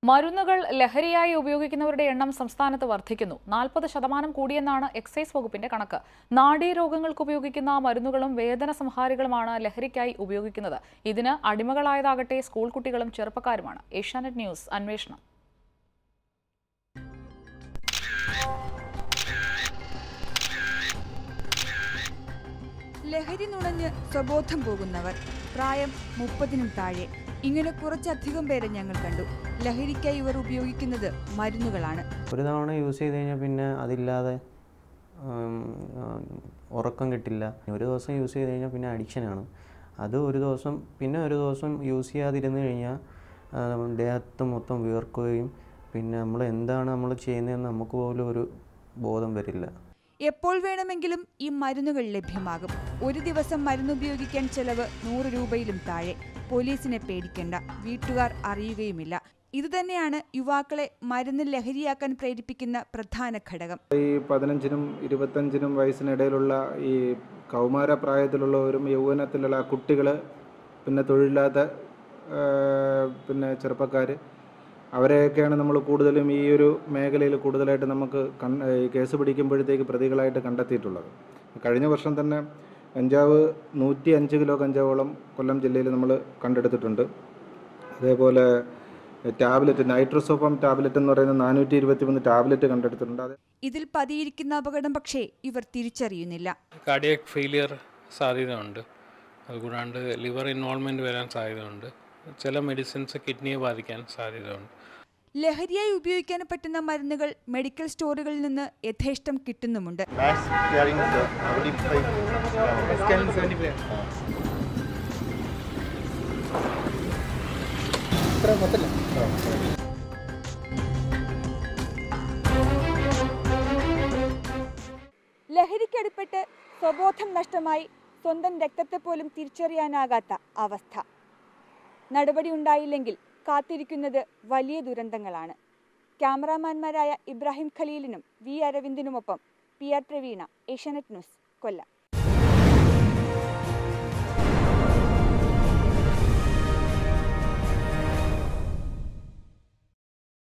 മരുന്നുകൾ ലഹരിയായി ഉപയോഗിക്കുന്നവരുടെ എണ്ണം സംസ്ഥാനത്ത് വർദ്ധിക്കുന്നു നാൽപ്പത് ശതമാനം കൂടിയെന്നാണ് എക്സൈസ് വകുപ്പിന്റെ കണക്ക് നാഡീരോഗങ്ങൾക്ക് ഉപയോഗിക്കുന്ന മരുന്നുകളും വേദന സംഹാരികളുമാണ് ലഹരിക്കായി ഉപയോഗിക്കുന്നത് ഇതിന് അടിമകളായതാകട്ടെ സ്കൂൾ കുട്ടികളും ചെറുപ്പക്കാരുമാണ് ഏഷ്യാനെറ്റ് ന്യൂസ് അന്വേഷണം ലഹരി നുണഞ്ഞ് സ്വബോധം പോകുന്നവർ പ്രായം മുപ്പതിനും താഴെ ഇങ്ങനെ കുറച്ചധികം പേരെ ഞങ്ങൾ കണ്ടു ലഹരിക്കായി ഇവർ ഉപയോഗിക്കുന്നത് മരുന്നുകളാണ് ഒരു തവണ യൂസ് ചെയ്ത് കഴിഞ്ഞാൽ പിന്നെ അതില്ലാതെ ഉം, ഉം, ഉറക്കം കിട്ടില്ല ഒരു ദിവസം യൂസ് ചെയ്ത് കഴിഞ്ഞാൽ പിന്നെ അഡിക്ഷനാണ് അത് ഒരു ദിവസം പിന്നെ ഒരു ദിവസം യൂസ് ചെയ്യാതിരുന്ന് കഴിഞ്ഞാൽ ആ, ദേഹത്ത് മൊത്തം വിയർക്കുകയും പിന്നെ നമ്മൾ എന്താണ് നമ്മൾ ചെയ്യുന്നതെന്ന് നമുക്ക് പോലും ഒരു ബോധം വരില്ല എപ്പോൾ വേണമെങ്കിലും ഈ മരുന്നുകൾ ലഭ്യമാകും ഒരു ദിവസം മരുന്ന് ഉപയോഗിക്കാൻ ചെലവ് നൂറ് രൂപയിലും താഴെ പോലീസിനെ പേടിക്കേണ്ട വീട്ടുകാർ അറിയുകയുമില്ല ഇതുതന്നെയാണ് യുവാക്കളെ മരുന്ന് ലഹരിയാക്കാൻ പ്രേരിപ്പിക്കുന്ന പ്രധാന ഘടകം ഈ പതിനഞ്ചിനും ഇരുപത്തഞ്ചിനും വയസ്സിനിടയിലുള്ള ഈ കൗമാര പ്രായത്തിലുള്ളവരും യൗവനത്തിലുള്ള കുട്ടികൾ പിന്നെ തൊഴിലില്ലാത്ത ആ, പിന്നെ ചെറുപ്പക്കാർ അവരെയൊക്കെയാണ് നമ്മൾ കൂടുതലും ഈ ഒരു മേഖലയിൽ കൂടുതലായിട്ട് നമുക്ക് കൺ ഈ കേസ് പിടിക്കുമ്പോഴത്തേക്ക് പ്രതികളായിട്ട് കണ്ടെത്തിയിട്ടുള്ളത് കഴിഞ്ഞ വർഷം തന്നെ കഞ്ചാവ് നൂറ്റി അഞ്ച് കിലോ കഞ്ചാവോളം കൊല്ലം ജില്ലയിൽ നമ്മൾ കണ്ടെടുത്തിട്ടുണ്ട് അതേപോലെ ടാബ്ലറ്റ് നൈട്രോസോഫം ടാബ്ലറ്റ് എന്ന് പറയുന്ന നാനൂറ്റി ഇരുപത്തി മൂന്ന് ടാബ്ലറ്റ് കണ്ടെടുത്തിട്ടുണ്ട് അത് ഇതിൽ പതിയിരിക്കുന്ന അപകടം പക്ഷേ ഇവർ തിരിച്ചറിയുന്നില്ല കാർഡിയക് ഫെയിലിയർ സാധ്യതയുണ്ട് അതുകൂടാണ്ട് ലിവർ ഇൻവോൾവ്മെൻറ്റ് വരാൻ സാധ്യതയുണ്ട് ചില മെഡിസിൻസ് കിഡ്നിയെ ബാധിക്കാൻ സാധ്യതയുണ്ട് ലഹരിയായി ഉപയോഗിക്കാൻ പറ്റുന്ന മരുന്നുകൾ മെഡിക്കൽ സ്റ്റോറുകളിൽ നിന്ന് യഥേഷ്ടം കിട്ടുന്നുമുണ്ട് Max carrying the 75 grams. ലഹരിക്കടിപ്പെട്ട് സ്വബോധം നഷ്ടമായി സ്വന്തം രക്തത്തെ പോലും തിരിച്ചറിയാനാകാത്ത അവസ്ഥ നടപടി ഉണ്ടായില്ലെങ്കിൽ കാത്തിരിക്കുന്നത് വലിയ ദുരന്തങ്ങളാണ് ക്യാമറാമാൻമാരായ ഇബ്രാഹിം ഖലീലിനും വി അരവിന്ദിനുമൊപ്പം P R Praveena Asianet news കൊല്ലം